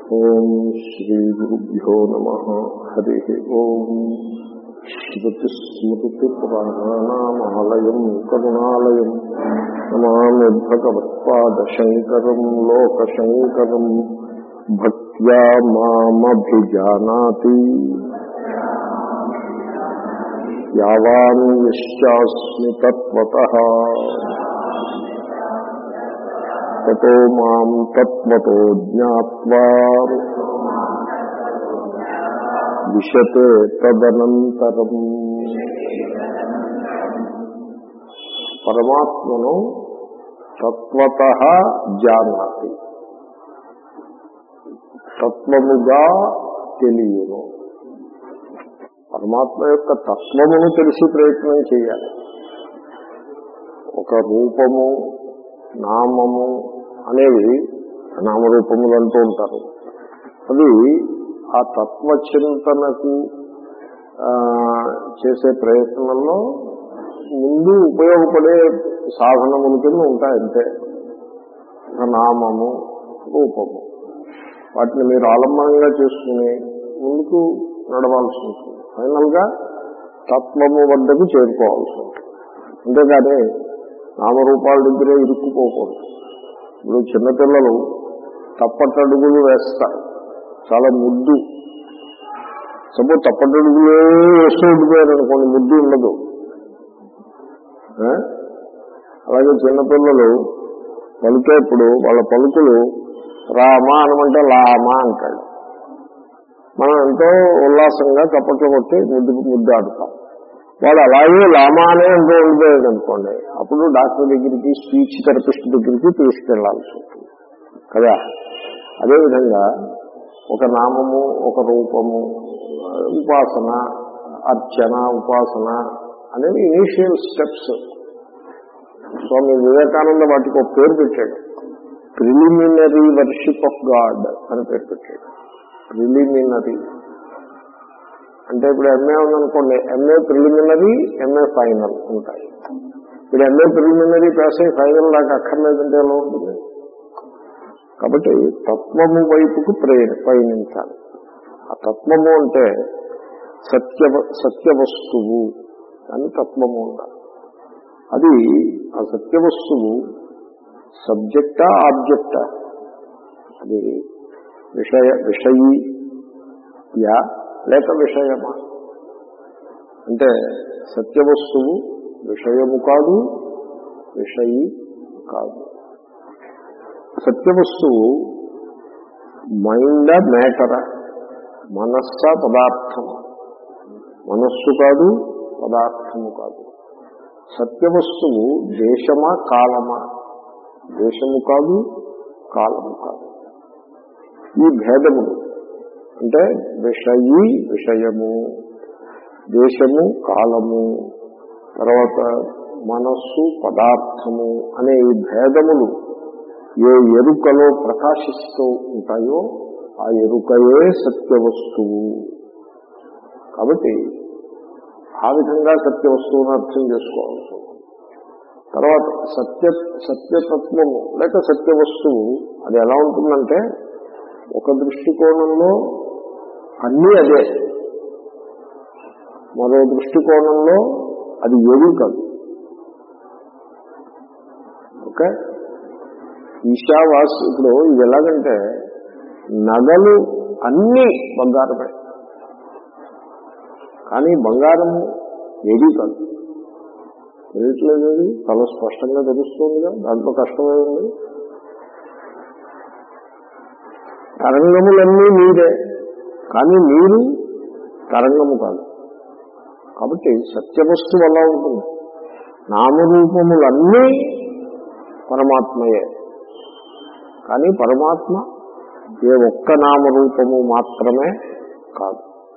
ఓం శ్రీ గురుభ్యో నమ హరి ఓం శ్రుతిస్మృతిపురాణానామాలయం కరుణాలయం నమామి భగవత్పాదశంకరం లోకశంకరం భక్త్యా మామభిజానాతి యావాన్ యశ్చాస్మి తత్వతః తతో మాం తత్వతో జ్ఞాత్వా విశతే తదనంతరం పరమాత్మను తత్వత జానాతి తత్వముగా తెలియను పరమాత్మ యొక్క తత్వమును తెలిసి ప్రయత్నం చేయాలి ఒక రూపము నామము అనేవి నామరూపములు అంటూ ఉంటారు అవి ఆ తత్వచింతనకు చేసే ప్రయత్నంలో ముందు ఉపయోగపడే సాధనముల కింద ఉంటాయి అంతే నామము రూపము వాటిని మీరు ఆలంబనంగా చేసుకుని ముందుకు నడవాల్సి ఉంటుంది ఫైనల్ గా తత్వము వద్దకు చేరుకోవాల్సి ఉంటుంది అంతేగాని నామరూపాల దగ్గరే ఇరుక్కుపోకూడదు ఇప్పుడు చిన్నపిల్లలు తప్పటడుగులు వేస్తారు చాలా ముద్దు సపోజ్ తప్పటడుగులే వేస్తూ ఉండిపోయారు అనుకోండి ముద్దు ఉండదు అలాగే చిన్నపిల్లలు పలికేప్పుడు వాళ్ళ పలుకులు రామా అనమంటే లామా అంటాడు మనం ఎంతో ఉల్లాసంగా చప్పట్లు కొట్టి ముద్దు ముద్దు ఆడుతాం వాడు అలాగే లామానే అంటూ ఉండిపోయాడు అనుకోండి అప్పుడు డాక్టర్ దగ్గరికి స్పీచ్ థెరపిస్ట్ దగ్గరికి తీసుకెళ్లాల్సి ఉంటుంది కదా అదేవిధంగా ఒక నామము ఒక రూపము ఉపాసన అర్చన ఉపాసన అనేవి ఇనీషియల్ స్టెప్స్ స్వామి వివేకానంద వాటికి ఒక పేరు పెట్టాడు ప్రిలిమినరీ వర్షిప్ ఆఫ్ గాడ్ అని పేరు పెట్టాడు ప్రిలిమినరీ అంటే ఇప్పుడు ఎంఏ ఉందనుకోండి ఎంఏ ప్రిలిమినరీ ఎంఏ ఫైనల్ ఉంటాయి ఇప్పుడు ఎంఏ ప్రిలిమినరీ పాస్ అయ్యి ఫైనల్ దాకా అక్కర్లేదంటే ఎలా ఉంటుంది కాబట్టి తత్వము వైపుకు ప్రేర పయనించాలి ఆ తత్వము అంటే సత్య సత్య వస్తువు అని తత్వము ఉండాలి అది ఆ సత్య వస్తువు సబ్జెక్టా ఆబ్జెక్టా అది విషయ విషయీ యా లేక విషయమా అంటే సత్యవస్తువు విషయము కాదు విషయి కాదు సత్యవస్తువు మైండ్ మేటరా మనస్స పదార్థము మనస్సు కాదు పదార్థము కాదు సత్యవస్తువు దేశమా కాలమా దేశము కాదు కాలము కాదు ఈ భేదములు అంటే విషయీ విషయము దేశము కాలము తర్వాత మనస్సు పదార్థము అనే ఈ భేదములు ఏ ఎరుకలో ప్రకాశిస్తూ ఉంటాయో ఆ ఎరుకయే సత్య వస్తువు కాబట్టి ఆ విధంగా సత్య వస్తువును అర్థం చేసుకోవాల్సి ఉంటుంది తర్వాత సత్య సత్యతత్వము లేక సత్య వస్తువు అది ఎలా ఉంటుందంటే ఒక దృష్టికోణంలో అన్నీ అదే మరో దృష్టికోణంలో అది ఏది కాదు ఓకే ఈశావాస్ ఇప్పుడు ఇది ఎలాగంటే నగలు అన్నీ బంగారమే కానీ బంగారము ఏది కాదు తెలియట్లేదు అది చాలా స్పష్టంగా తెలుస్తుందిగా దాంట్లో కష్టమే ఉంది తరంగములన్నీ మీరే కానీ మీరు తరంగము కాదు కాబట్టి సత్యవస్తు వల్ల ఉంటుంది నామరూపములన్నీ పరమాత్మయే కానీ పరమాత్మ ఏ ఒక్క నామరూపము మాత్రమే కాదు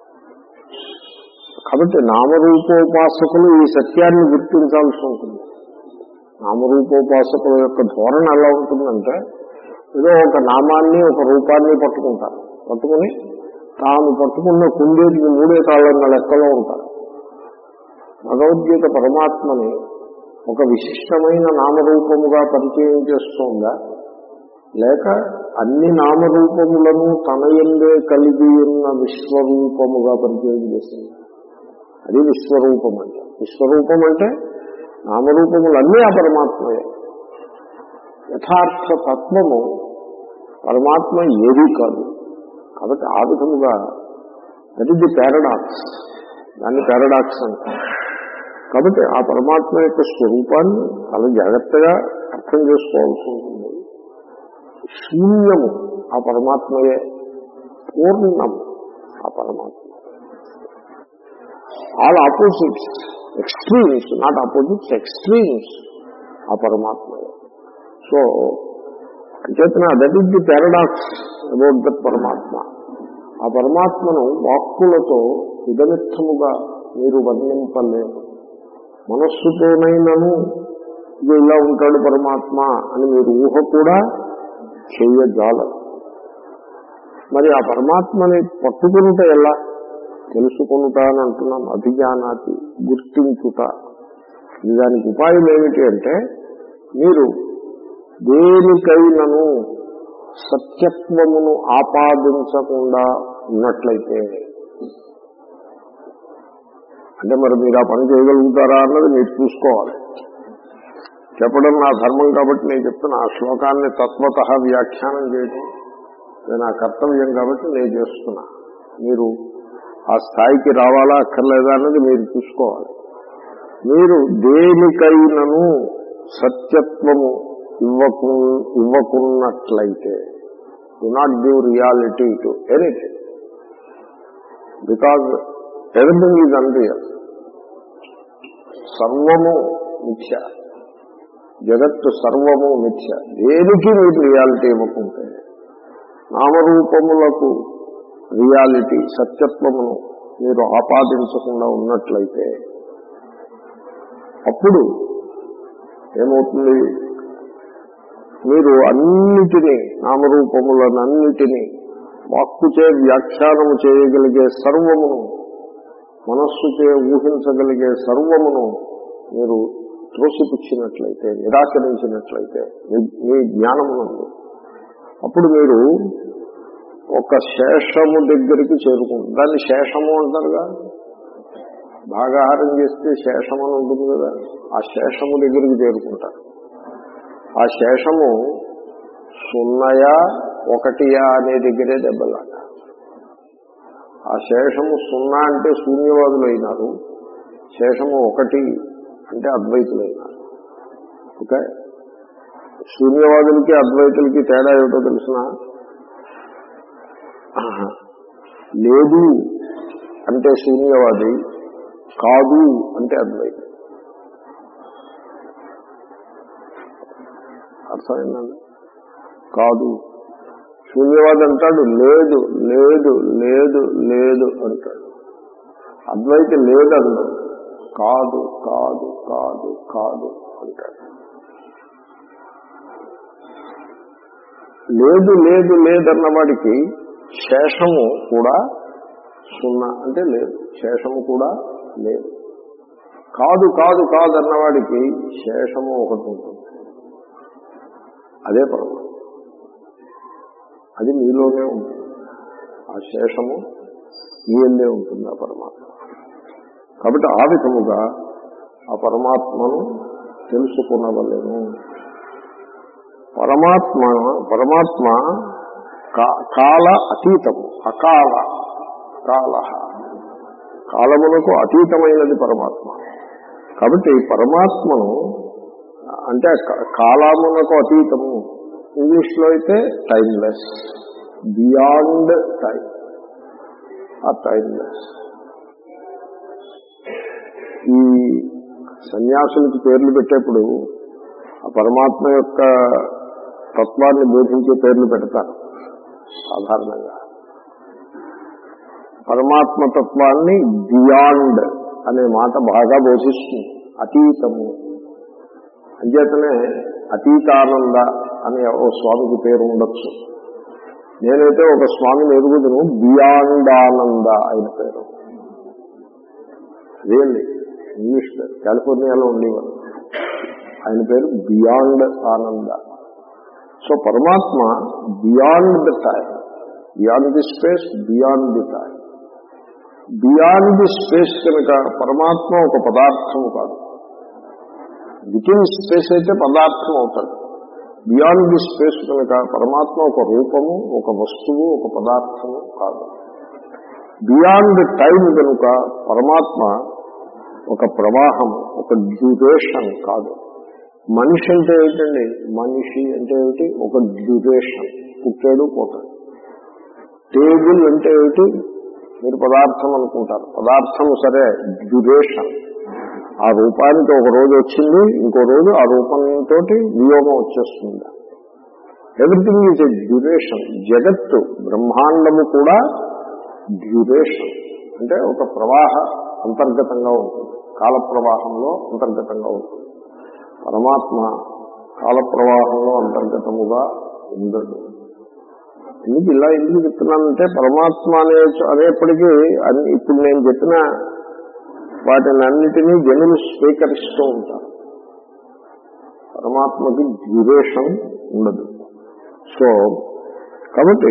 కాబట్టి నామరూపోపాసకులు ఈ సత్యాన్ని గుర్తించాల్సి ఉంటుంది నామరూపోపాసకుల యొక్క ధోరణ ఎలా ఉంటుందంటే ఏదో ఒక నామాన్ని ఒక రూపాన్ని పట్టుకుంటారు పట్టుకుని తాను పట్టుకున్న కుందేటికి మూడే కాళ్ళన్న లెక్కలో ఉంటారు భగవద్గీత పరమాత్మని ఒక విశిష్టమైన నామరూపముగా పరిచయం చేస్తోందా లేక అన్ని నామరూపములను తన ఎందే కలిగి ఉన్న విశ్వరూపముగా పరిచయం చేసింది అది విశ్వరూపం అంటే విశ్వరూపం అంటే నామరూపములన్నీ ఆ పరమాత్మయే యథార్థ తత్వము పరమాత్మ ఏదీ కాదు కాబట్టి ఆ విధముగా దట్ ఇస్ ది పారాడాక్స్ దాన్ని పారాడాక్స్ అంటారు కాబట్టి ఆ పరమాత్మ యొక్క స్వరూపాన్ని చాలా జాగ్రత్తగా అర్థం చేసుకోవాల్సి ఉంటుంది శూన్యము ఆ పరమాత్మయే పూర్ణము ఆ పరమాత్మ all opposites extremes not opposites extremes ఆ పరమాత్మయే సో అంచేతన that is the paradox about that పరమాత్మ ఆ పరమాత్మను వాక్కులతో ఇదమిత్తముగా మీరు వర్ణింపలేరు మనస్సుతోనైనను ఇది ఇలా ఉంటాడు పరమాత్మ అని మీరు ఊహ కూడా చేయజాలరు మరి ఆ పరమాత్మని పట్టుకునుట ఎలా తెలుసుకొనుట అని అంటున్నాం అభిజానాతి గుర్తించుట ఇది దానికి ఉపాయం ఏమిటి అంటే మీరు దేనికైనను సత్యత్వమును ఆపాదించకుండా ఉన్నట్లయితే అంటే మరి మీరు ఆ పని చేయగలుగుతారా అన్నది మీరు చూసుకోవాలి చెప్పడం నా ధర్మం కాబట్టి నేను చెప్తున్నా ఆ శ్లోకాన్ని తత్వత వ్యాఖ్యానం చేయడం నేను నా కర్తవ్యం కాబట్టి నేను చేస్తున్నా మీరు ఆ స్థాయికి రావాలా అక్కర్లేదా అన్నది మీరు చూసుకోవాలి మీరు దేనికైనను సత్యత్వము ఇవ్వకు ఇవ్వకున్నట్లయితే do not give reality to anything because everything is unreal సర్వము మిథ్య జగత్తు సర్వము మిథ్య దేనికి మీరు రియాలిటీ ఇవ్వకుంటే నామరూపములకు రియాలిటీ సత్యత్వమును మీరు ఆపాదించకుండా ఉన్నట్లయితే అప్పుడు ఏమవుతుంది మీరు అన్నిటినీ నామరూపములనన్నిటినీ వాక్కుచే వ్యాఖ్యానము చేయగలిగే సర్వమును మనస్సుచే ఊహించగలిగే సర్వమును మీరు త్రోసిపుచ్చినట్లయితే నిరాకరించినట్లయితే మీ- మీ జ్ఞానమునందు అప్పుడు మీరు ఒక శేషము దగ్గరికి చేరుకుంటారు దాన్ని శేషము అంటారుగా భాగాహారం చేస్తే శేషం అని ఉంటుంది కదా ఆ శేషము దగ్గరికి చేరుకుంటారు ఆ శేషము సున్నయా ఒకటియా అనే దగ్గరే దెబ్బలాట ఆ శేషము సున్నా అంటే శూన్యవాదులు అయినారు శేషము ఒకటి అంటే అద్వైతులు అయినారు ఓకే శూన్యవాదులకి అద్వైతులకి తేడా ఏమిటో తెలిసిన లేదు అంటే శూన్యవాది కాదు అంటే అద్వైతం అర్థమైందండి కాదు శూన్యవాది అంటాడు లేదు లేదు లేదు లేదు అంటాడు అద్వైతి లేదండు కాదు కాదు కాదు కాదు అంటాడు లేదు లేదు లేదన్న వాడికి శేషము కూడా సున్నా అంటే లేదు శేషము కూడా లేదు కాదు కాదు కాదు అన్నవాడికి శేషము ఒకటి ఉంటుంది అదే పరమాత్మ అది మీలోనే ఉంటుంది ఆ శేషము మీయందే ఉంటుంది ఆ పరమాత్మ కాబట్టి ఆ విధముగా ఆ పరమాత్మను తెలుసుకునవలేము పరమాత్మ పరమాత్మ కా- కాల అతీతము అకాల కాల కాలమునకు అతీతమైనది పరమాత్మ కాబట్టి పరమాత్మను అంటే క- కాలమునకు అతీతము ఇంగ్లీష్ లో అయితే టైమ్లెస్ బియాండ్ టైం ఆ టైమ్లెస్ ఈ సన్యాసులకి పేర్లు పెట్టేప్పుడు ఆ పరమాత్మ యొక్క తత్వాన్ని బోధించే పేర్లు పెడతారు సాధారణంగా పరమాత్మ తత్వాన్ని బియాండ్ అనే మాట బాగా బోధిస్తుంది అతీతము అంచేతనే అతీతానంద అనే ఓ స్వామికి పేరు ఉండొచ్చు నేనైతే ఒక స్వామిని ఎరుగుదును బియాండ్ ఆనంద ఆయన పేరు రియల్లీ ఇంగ్లీష్ పేరు కాలిఫోర్నియాలో ఉండేవారు ఆయన పేరు బియాండ్ ఆనంద సో పరమాత్మ beyond the time beyond the space beyond the time beyond the space కనుక పరమాత్మ ఒక పదార్థము కాదు విత్ ఇన్ స్పేస్ అయితే పదార్థం అవుతాడు బియాండ్ ది స్పేస్ కనుక పరమాత్మ ఒక రూపము ఒక వస్తువు ఒక పదార్థము కాదు బియాండ్ టైం కనుక పరమాత్మ ఒక ప్రవాహం ఒక డ్యూరేషన్ కాదు మనిషి అంటే ఏంటండి మనిషి అంటే ఏమిటి ఒక డ్యూరేషన్ పుట్టాడు పోతాడు టేబుల్ అంటే ఏమిటి మీరు పదార్థం అనుకుంటారు పదార్థం సరే డ్యూరేషన్ ఆ రూపానికి ఒక రోజు వచ్చింది ఇంకో రోజు ఆ రూపంతో వియోగం వచ్చేస్తుంది ఎవ్రీథింగ్ ఈజ్ ఎ డ్యూరేషన్ జగత్తు బ్రహ్మాండము కూడా డ్యూరేషన్ అంటే ఒక ప్రవాహ అంతర్గతంగా ఉంటుంది కాల ప్రవాహంలో అంతర్గతంగా ఉంటుంది పరమాత్మ కాల ప్రవాహంలో అంతర్గతముగా ఉండదు ఎందుకు ఇలా ఎందుకు చెప్తున్నానంటే పరమాత్మ అనే అనేప్పటికీ అన్ని ఇప్పుడు నేను చెప్పిన వాటిని అన్నిటినీ జనులు స్వీకరిస్తూ ఉంటారు పరమాత్మకి డ్యూరేషన్ ఉండదు సో కాబట్టి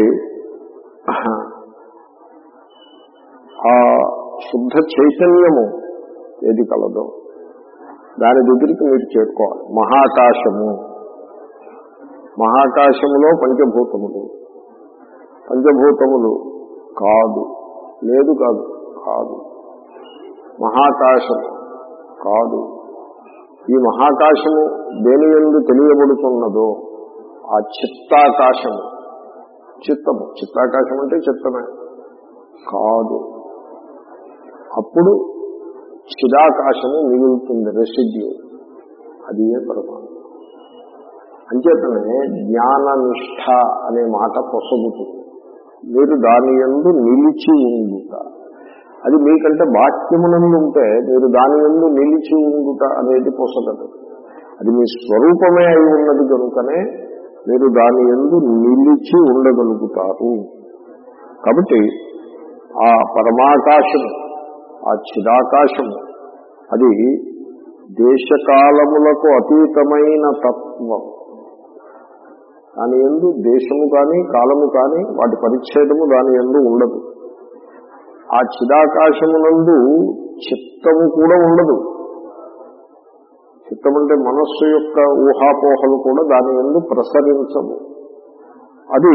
ఆ శుద్ధ చైతన్యము ఏది కలదో దాని దగ్గరికి మీరు చేరుకోవాలి మహాకాశము మహాకాశములో పంచభూతములు పంచభూతములు కాదు లేదు కాదు కాదు మహాకాశము కాదు ఈ మహాకాశము దేని ఎందు తెలియబడుతున్నదో ఆ చిత్తాకాశము చిత్తము చిత్తాకాశం అంటే చిత్తమే కాదు అప్పుడు చిదాకాశము మిగులుతుంది రెసిడ్యూ అది ఏ పరమాత్మ అంచేతనే జ్ఞాననిష్ట అనే మాట పొసగుతుంది మీరు దాని ఎందు నిలిచి ఉండుట అది మీకంటే బాక్యమునందు ఉంటే మీరు దాని ఎందు నిలిచి ఉండుట అనేది పొసగదు అది మీ స్వరూపమే అయి ఉన్నది కనుకనే మీరు దాని ఎందు నిలిచి ఉండగలుగుతారు కాబట్టి ఆ పరమాకాశము ఆ చిదాకాశము అది దేశకాలములకు అతీతమైన తత్వం దాని ఎందు దేశము కానీ కాలము కానీ వాటి పరిచ్ఛేదము దాని ఎందు ఉండదు ఆ చిదాకాశమునందు చిత్తము కూడా ఉండదు చిత్తం అంటే మనస్సు యొక్క ఊహాపోహలు కూడా దాని ఎందు ప్రసరించవు అది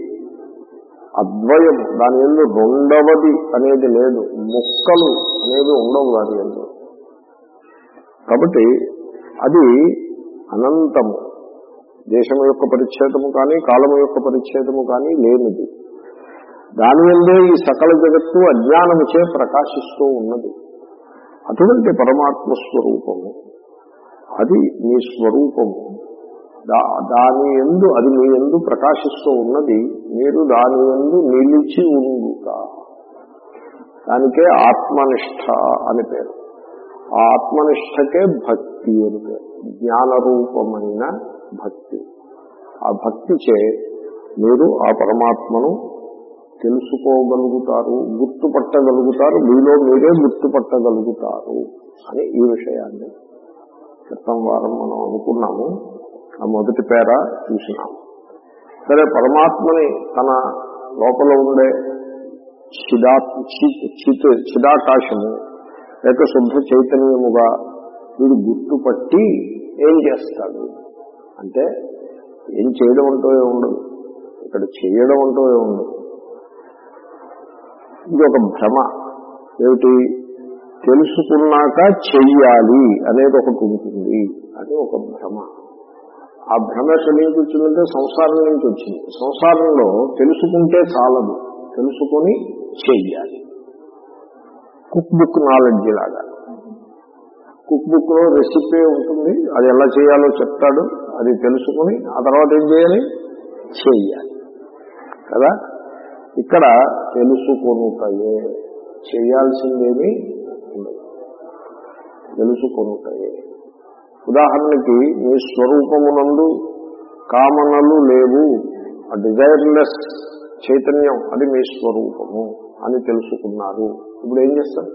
అద్వయం దాని ఎందు రెండవది అనేది లేదు ముక్కలు అనేది ఉండవు దాని ఎందు కాబట్టి అది అనంతము దేశం యొక్క పరిచ్ఛేదము కానీ కాలము యొక్క పరిచ్ఛేదము కానీ లేనిది దాని ఎందే ఈ సకల జగత్తు అజ్ఞానముచే ప్రకాశిస్తూ ఉన్నది అటువంటి పరమాత్మ స్వరూపము అది మీ స్వరూపము దాని ఎందు అది మీ ఎందు ప్రకాశిస్తూ ఉన్నది మీరు దాని ఎందు నిలిచి ఉండుట దానికే ఆత్మనిష్ట అని పేరు ఆ ఆత్మనిష్టకే భక్తి అని పేరు జ్ఞానరూపమైన భక్తి ఆ భక్తి చే మీరు ఆ పరమాత్మను తెలుసుకోగలుగుతారు గుర్తుపట్టగలుగుతారు మీలో మీరే గుర్తుపట్టగలుగుతారు అని ఈ విషయాన్ని క్రితం వారం మనం అనుకున్నాము ఆ మొదటి పేర చూసినాము సరే పరమాత్మని తన లోపల ఉండే చిదా చిత్ చిదాకాశము లేక శుద్ధ చైతన్యముగా వీడు గుర్తుపట్టి ఏం చేస్తాడు అంటే ఏం చేయడం అంటూ ఉండదు ఇక్కడ చేయడం అంటూ ఉండదు ఇది ఒక భ్రమ ఏమిటి తెలుసుకున్నాక చెయ్యాలి అనేది ఒకటి ఉంటుంది అని ఒక భ్రమ ఆ భ్రమ ఎక్కడి నుంచి వచ్చిందంటే సంసారం నుంచి వచ్చింది సంసారంలో తెలుసుకుంటే చాలదు తెలుసుకొని చెయ్యాలి కుక్ బుక్ నాలెడ్జ్ లాగా కుక్ బుక్ లో రెసిపీ ఉంటుంది అది ఎలా చేయాలో చెప్తాడు అది తెలుసుకుని ఆ తర్వాత ఏం చేయాలి చెయ్యాలి కదా ఇక్కడ తెలుసుకొనుటయే చేయాల్సిందేమీ ఉండదు తెలుసుకొనుటయే ఉదాహరణకి మీ స్వరూపమునందు కామనలు లేవు ఆ డిజైర్లెస్ చైతన్యం అది మీ స్వరూపము అని తెలుసుకున్నారు ఇప్పుడు ఏం చేస్తారు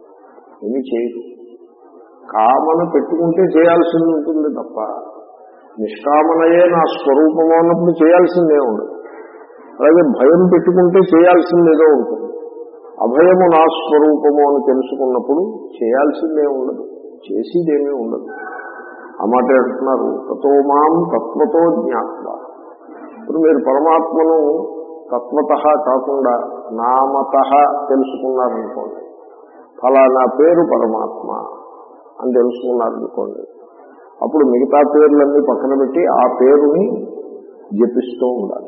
ఏమీ చేయరు కామన పెట్టుకుంటే చేయాల్సింది ఉంటుంది తప్ప నిష్కామనయే నా స్వరూపము అన్నప్పుడు చేయాల్సిందే ఉండదు అలాగే భయం పెట్టుకుంటే చేయాల్సిందేదో ఉంటుంది అభయము నా స్వరూపము అని తెలుసుకున్నప్పుడు చేయాల్సిందే ఉండదు చేసేదేమీ ఉండదు ఆ మాట అంటున్నారు తతో మాం తత్వతో జ్ఞాత్వ ఇప్పుడు మీరు పరమాత్మను తత్వత కాకుండా నామత తెలుసుకున్నారనుకోండి ఫలానా పేరు పరమాత్మ అని తెలుసుకున్నారనుకోండి అప్పుడు మిగతా పేర్లన్నీ పక్కన పెట్టి ఆ పేరుని జపిస్తూ ఉండాలి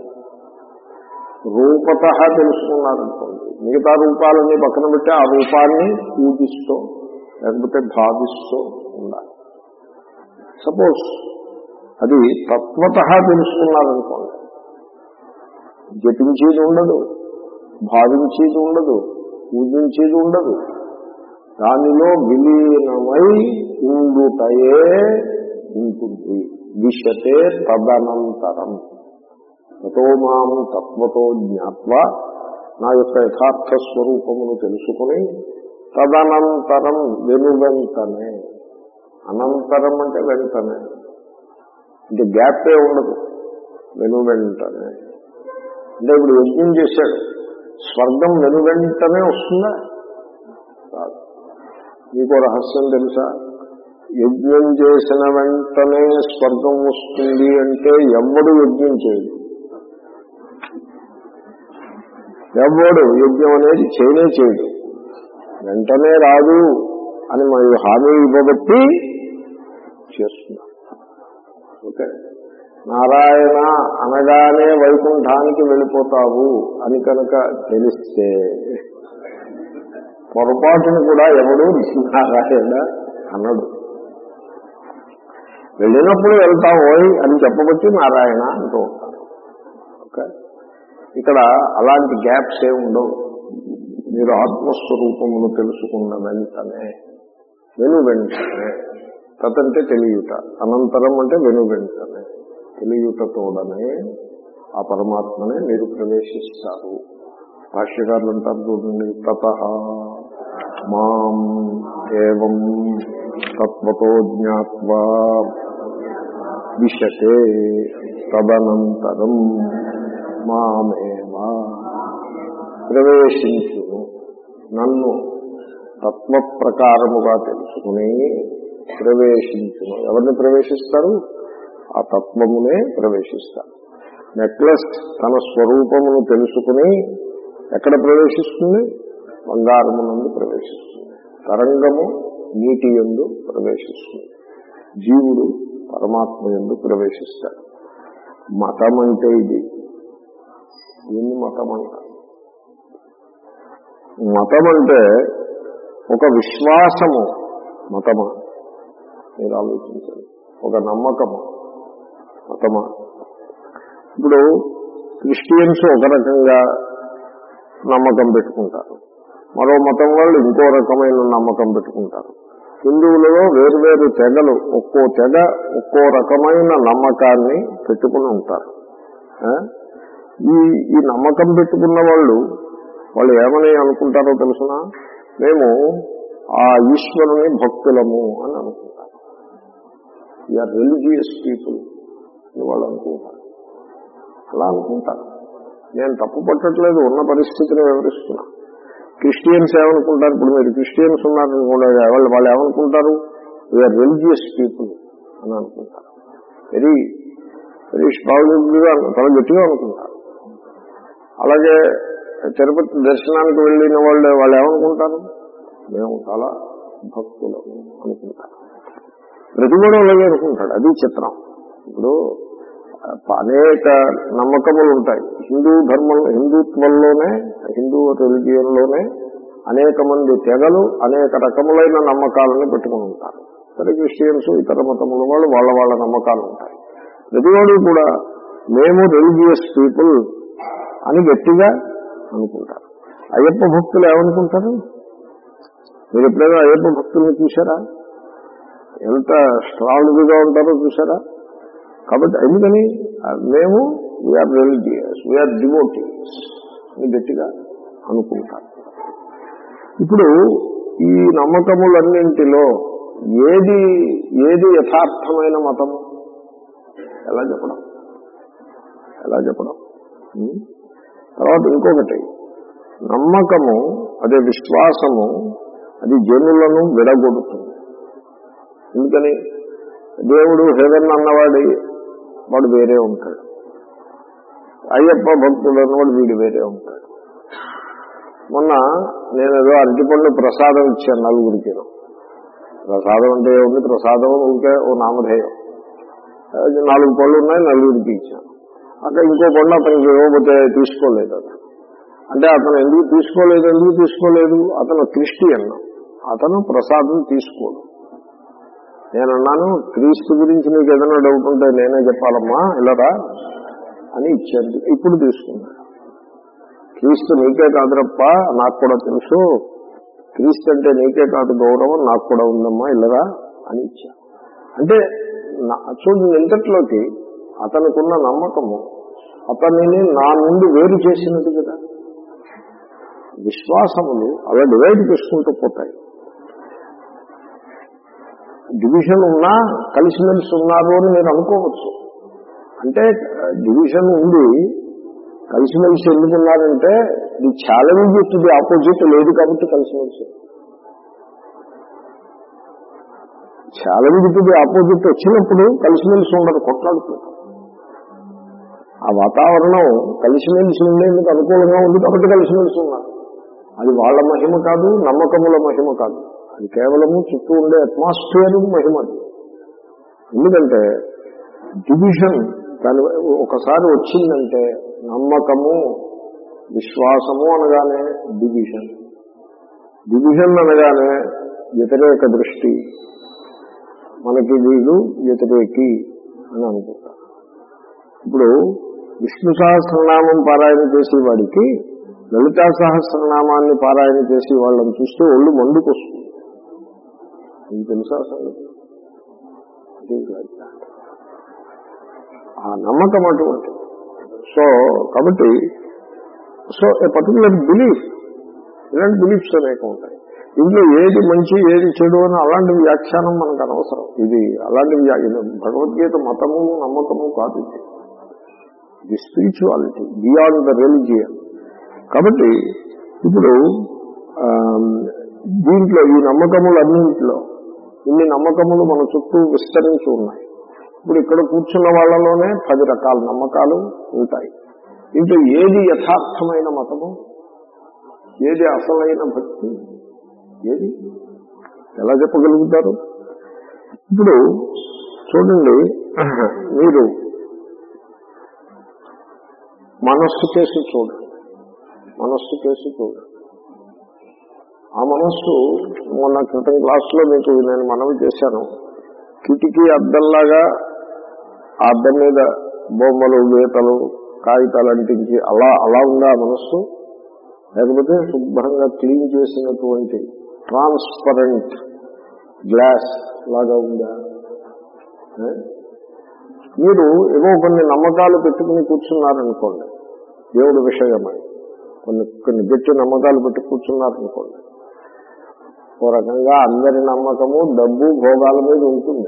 రూపత తెలుసుకున్నారనుకోండి మిగతా రూపాలన్నీ పక్కన పెట్టి ఆ రూపాన్ని పూజిస్తూ లేకపోతే భావిస్తూ ఉండాలి సపోజ్ అది తత్వత తెలుసుకున్నారనుకోండి జపించేది ఉండదు భావించేది ఉండదు పూజించేది ఉండదు దానిలో విలీనమై ఉండుటయే ఉంటుంది విషతే తదనంతరం తతో మాం తత్వతో జ్ఞాత్వ నా యొక్క యథార్థ స్వరూపమును తెలుసుకుని తదనంతరం వెనువెంటనే అనంతరం అంటే వెంటనే అంటే గ్యాపే ఉండదు వెను వెంటనే అంటే ఇప్పుడు యజ్ఞం చేశాడు స్వర్గం వెను వెంటనే వస్తుందా కాదు మీకు రహస్యం తెలుసా యజ్ఞం చేసిన వెంటనే స్వర్గం వస్తుంది అంటే ఎవడు యజ్ఞం చేయడు ఎవడు యజ్ఞం అనేది చేయనే చేయడు వెంటనే రాదు అని మరి హామీ ఇవ్వబట్టి చేస్తున్నారు ఓకే నారాయణ అనగానే వైకుంఠానికి వెళ్ళిపోతావు అని కనుక తెలిస్తే పొరపాటును కూడా ఎవడు నారాయణ అన్నడు వెళ్ళినప్పుడు వెళ్తాం ఓయ్ అని చెప్పబట్టి నారాయణ అంటూ ఉంటారు ఓకే ఇక్కడ అలాంటి గ్యాప్స్ ఏమి ఉండవు మీరు ఆత్మస్వరూపమును తెలుసుకున్న వెంటనే వెను వెంటనే తతంటే తెలియట అనంతరం అంటే వెను వెంటనే తెలియటతోడనే ఆ పరమాత్మనే మీరు ప్రవేశిస్తారు భాష్యకారులు అంటారు చూడండి తత మాం ఏం తత్వతో జ్ఞాత్వా విశతే తదనంతరం మామేవా ప్రవేశించును నన్ను తత్వ ప్రకారముగా తెలుసుకుని ప్రవేశించును ఎవరిని ప్రవేశిస్తారు ఆ తత్వమునే ప్రవేశిస్తారు నెక్లెస్ తన స్వరూపమును తెలుసుకుని ఎక్కడ ప్రవేశిస్తుంది బంగారమునందు ప్రవేశిస్తుంది తరంగము నీటి ఎందు ప్రవేశిస్తుంది జీవుడు పరమాత్మ ఎందు ప్రవేశిస్తాడు మతం అంటే ఇది దీన్ని మతం అంటారు మతం అంటే ఒక విశ్వాసము మతమా మీరు ఆలోచించండి ఒక నమ్మకము మతమా ఇప్పుడు క్రిస్టియన్స్ ఒక రకంగా నమ్మకం పెట్టుకుంటారు మరో మతం వాళ్ళు ఇంకో రకమైన నమ్మకం పెట్టుకుంటారు హిందువులలో వేరువేరు తెగలు ఒక్కో తెగ ఒక్కో రకమైన నమ్మకాన్ని పెట్టుకుని ఉంటారు ఆ? ఈ ఈ నమ్మకం పెట్టుకున్న వాళ్ళు వాళ్ళు ఏమని అనుకుంటారో తెలుసిన మేము ఆ ఈశ్వరుని భక్తులము అని అనుకుంటారు ఆర్ రిలీజియస్ పీపుల్ అని వాళ్ళు అనుకుంటారు అలా అనుకుంటారు నేను తప్పు పట్టట్లేదు ఉన్న పరిస్థితిని వివరిస్తున్నా క్రిస్టియన్స్ ఏమనుకుంటారు ఇప్పుడు మీరు క్రిస్టియన్స్ ఉన్నారనుకోండి వాళ్ళు వాళ్ళు ఏమనుకుంటారు వీఆర్ రిలీజియస్ పీపుల్ అని అనుకుంటారు వెరీ వెరీ స్ట్రాంగ్గా చాలా గట్టిగా అనుకుంటారు అలాగే తిరుపతి దర్శనానికి వెళ్ళిన వాళ్ళు వాళ్ళు ఏమనుకుంటారు మేము చాలా భక్తులము అనుకుంటారు ప్రతి కూడా అలాగే అనుకుంటాడు అది చిత్రం ఇప్పుడు అనేక నమ్మకములు ఉంటాయి హిందూ ధర్మం హిందుత్వంలోనే హిందూ రిలిజియన్లోనే అనేక మంది తెగలు అనేక రకములైన నమ్మకాలను పెట్టుకుని ఉంటారు సరే క్రిస్టియన్స్ ఇతర మతముల వాళ్ళు వాళ్ళ వాళ్ళ నమ్మకాలు ఉంటాయి ప్రతివాడు కూడా మేము రిలీజియస్ పీపుల్ అని గట్టిగా అనుకుంటారు అయ్యప్ప భక్తులు ఏమనుకుంటారు మీరు ఎప్పుడైనా అయ్యప్ప భక్తుల్ని చూసారా ఎంత స్ట్రాంగ్గా ఉంటారో చూసారా కాబట్టి ఎందుకని మేము వీఆర్ రిలీజియస్ వీఆర్ డివోటీస్ అని గట్టిగా అనుకుంటారు ఇప్పుడు ఈ నమ్మకములన్నింటిలో ఏది ఏది యథార్థమైన మతము ఎలా చెప్పడం ఎలా చెప్పడం ఉం? తర్వాత ఇంకొకటి నమ్మకము అదే విశ్వాసము అది జనులను విడగొడుతుంది ఎందుకని దేవుడు హేవెన్ అన్నవాడి వాడు వేరే ఉంటాడు అయ్యప్ప భక్తుడు అన్నవాడు వీడు వేరే ఉంటాడు మొన్న నేను ఏదో అరటిపండు ప్రసాదం ఇచ్చాను నలుగురికి ప్రసాదం అంటే ఉంది ప్రసాదం ఊరికే ఓ నామధేయం అది నాలుగు పళ్ళు ఉన్నాయి నలుగురికి ఇచ్చాను అక్కడ ఇంకో పండు అతనికి ఇవ్వకపోతే తీసుకోలేదు అతను అంటే అతను ఎందుకు తీసుకోలేదు ఎందుకు తీసుకోలేదు అతను క్రిస్టియన్ అతను ప్రసాదం తీసుకోడు నేను అన్నాను క్రీస్తు గురించి నీకు ఏదైనా డౌట్ ఉంటే నేనే చెప్పాలమ్మా ఇలారా అని ఇచ్చాను ఇప్పుడు తీసుకున్నాడు క్రీస్తు నీకే కాదురప్ప నాకు కూడా తెలుసు క్రీస్తు అంటే నీకే కాదు గౌరవం నాకు కూడా ఉందమ్మా ఇల్లరా అని ఇచ్చా అంటే నా- చూడండి ఇంతట్లోకి అతనికున్న నమ్మకము అతనిని నా నుండి వేరు చేసినది కదా విశ్వాసములు అలా డివైడ్ చేసుకుంటూ పోతాయి డివిజన్ ఉన్నా కలిసిమెలిసి ఉన్నారు అని మీరు అనుకోవచ్చు అంటే డివిజన్ ఉంది కలిసిమెలిసి ఎందుకున్నారంటే the challenge to the opposite లేదు కాబట్టి కలిసిమెలిసి ఛాలెంజ్ టు ది ఆపోజిట్ వచ్చినప్పుడు కలిసిమెలిసి ఉండదు కొట్లాడుతుంది ఆ వాతావరణం కలిసిమెలిసి ఉండేందుకు అనుకూలంగా ఉంది కాబట్టి కలిసిమెలిసి ఉన్నారు అది వాళ్ళ మహిమ కాదు నమ్మకముల మహిమ కాదు అది కేవలము చుట్టూ ఉండే అట్మాస్ఫియర్ మహిమ అది ఎందుకంటే డివిజన్ దాని ఒకసారి వచ్చిందంటే నమ్మకము విశ్వాసము అనగానే డివిజన్ డివిజన్ అనగానే వ్యతిరేక దృష్టి మనకి వీళ్ళు వ్యతిరేకి అని అనుకుంటారు ఇప్పుడు విష్ణు సహస్రనామం పారాయణ చేసేవాడికి లలితా సహస్రనామాన్ని పారాయణ చేసే వాళ్ళని చూస్తే ఒళ్ళు మండుకొస్తుంది మీకు తెలుసా సంగతి It is like that. ఆ నమ్మకం అటువంటి సో కాబట్టి సో ఏ పర్టికులర్ బిలీఫ్ ఇలాంటి బిలీఫ్స్ అనేక ఉంటాయి ఇందులో ఏది మంచి ఏది చెడు అని అలాంటి వ్యాఖ్యానం మనకు అనవసరం ఇది అలాంటి వ్యా- ఇది భగవద్గీత మతము నమ్మకము కాదు ఇది ఇది స్పిరిచువాలిటీ బియాండ్ ద రిలిజియన్ కాబట్టి ఇప్పుడు ఆ, దీంట్లో ఈ నమ్మకములన్నింటిలో ఇన్ని నమ్మకములు మన చుట్టూ విస్తరించి ఉన్నాయి ఇప్పుడు ఇక్కడ కూర్చున్న వాళ్ళలోనే పది రకాల నమ్మకాలు ఉంటాయి ఇంట్లో ఏది యథార్థమైన మతము ఏది అసలైన భక్తి ఏది ఎలా చెప్పగలుగుతారు ఇప్పుడు చూడండి మీరు మనస్సు కేసు చూడండి మనస్సు కేసు చూడండి ఆ మనస్సు మొన్న క్రితం క్లాసులో మీకు నేను మనవి చేశాను కిటికీ అద్దంలాగా ఆ అద్దం మీద బొమ్మలు గీతలు కాగితాలు అంటించి అలా అలా ఉందా ఆ మనస్సు లేకపోతే శుభ్రంగా క్లీన్ చేసినటువంటి ట్రాన్స్పరెంట్ గ్లాస్ లాగా ఉందా ఏ? మీరు ఏవో కొన్ని నమ్మకాలు పెట్టుకుని కూర్చున్నారనుకోండి దేవుడి విషయమై కొన్ని కొన్ని గట్టి నమ్మకాలు పెట్టి కూర్చున్నారనుకోండి ఓ రకంగా అందరి నమ్మకము డబ్బు భోగాల మీద ఉంటుంది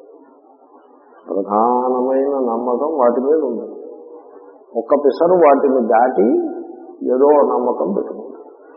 ప్రధానమైన నమ్మకం వాటి మీద ఉంది ఒక్క పిసరు వాటిని దాటి ఏదో నమ్మకం పెట్టుకుంటారు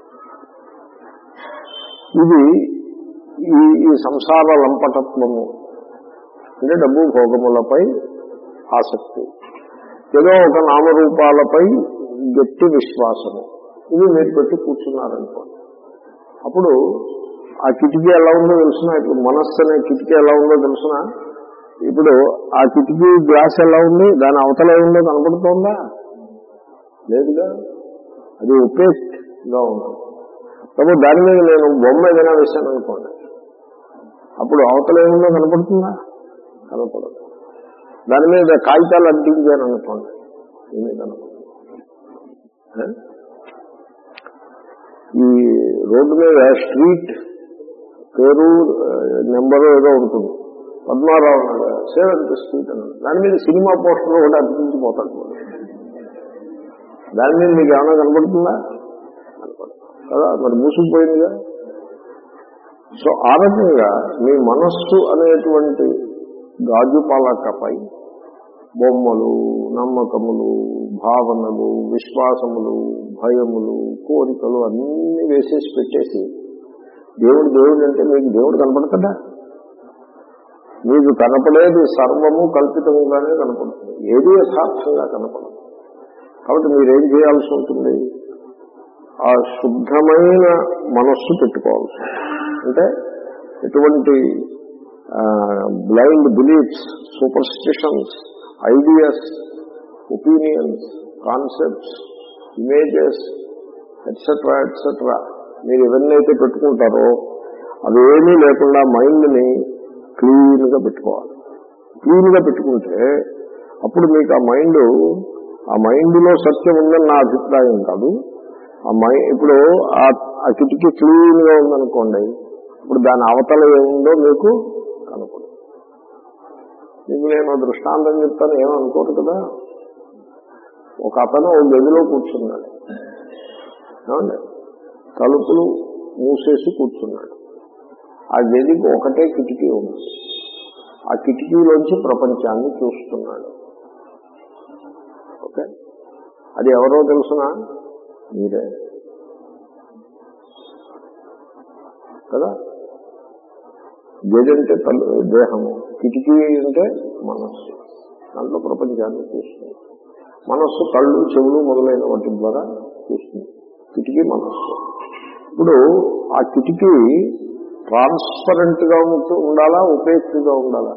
ఇది ఈ ఈ సంసార లంపటత్వము అంటే డబ్బు భోగములపై ఆసక్తి ఏదో ఒక నామరూపాలపై గట్టి విశ్వాసము ఇవి మీరు పెట్టి కూర్చున్నారనుకోండి అప్పుడు ఆ కిటికీ ఎలా ఉందో తెలుసిన ఇప్పుడు మనస్సు అనే కిటికీ ఎలా ఉందో తెలుసిన ఇప్పుడు ఆ కిటికీ గ్లాస్ ఎలా ఉంది దాని అవతల ఉందో కనపడుతోందా లేదుగా అది ఒపేక్ గా ఉంటుంది కాబట్టి దాని మీద నేను బొమ్మ ఏదైనా వేశాను అనుకోండి అప్పుడు అవతల ఏముందో కనపడుతుందా కనపడదు దాని మీద కాగితాలు అంటించాను అనుకోండి ఏమీ కనపడదు ఏ? ఈ రోడ్డు మీద స్ట్రీట్ పేరు నెంబరు ఏదో ఉంటుంది పద్మారావు నగర్ సేవంత్ స్ట్రీట్ అని దాని మీద సినిమా పోస్టర్ ఒకటి అతికించిపోతాడు దాని మీద మీకు ఏమైనా కనపడుతుందా కనపడదు కదా మరి మూసుకుపోయిందిగా సో ఆ రకంగా మీ మనస్సు అనేటువంటి గాజు పాలకపై బొమ్మలు నమ్మకములు భావనలు విశ్వాసములు భయములు కోరికలు అన్నీ వేసేసి పెట్టేసి దేవుడు దేవుడు అంటే మీకు దేవుడు కనపడతాడా మీకు కనపడేది సర్వము కల్పితముగానే కనపడుతుంది ఏది యథార్థంగా కనపడదు కాబట్టి మీరేం చేయాల్సి ఉంటుంది ఆ శుద్ధమైన మనస్సు పెట్టుకోవాల్సి ఉంటుంది అంటే ఎటువంటి blind beliefs superstitions ideas opinions concepts images etcetera etcetera మీరు ఎవరినైతే పెట్టుకుంటారో అవేమీ లేకుండా మైండ్ని క్లీన్గా పెట్టుకోవాలి క్లీన్గా పెట్టుకుంటే అప్పుడు మీకు ఆ మైండ్ ఆ మైండ్లో సత్యం ఉందని నా అభిప్రాయం కాదు ఆ మై ఇప్పుడు ఆ కిటికీ క్లీన్గా ఉందనుకోండి ఇప్పుడు దాని అవతల ఏముందో మీకు కనపడదు మీకు నేను దృష్టాంతం చెప్తాను ఏమనుకోరు కదా ఒక అతను ఒక గదిలో కూర్చున్నాడు ఏమండి తలుపులు మూసేసి కూర్చున్నాడు ఆ గదికి ఒకటే కిటికీ ఉంది ఆ కిటికీలోంచి ప్రపంచాన్ని చూస్తున్నాడు ఓకే అది ఎవరో తెలుసునా మీరే కదా గది అంటే తల్లు దేహము కిటికీ అంటే మనస్సు దాంట్లో ప్రపంచాన్ని చూస్తుంది మనస్సు కళ్ళు చెవులు మొదలైన వాటి ద్వారా చూస్తుంది కిటికీ మనస్సు ఇప్పుడు ఆ కిటికీ ట్రాన్స్పరెంట్ గా ఉండాలా ఉపేక్షగా ఉండాలా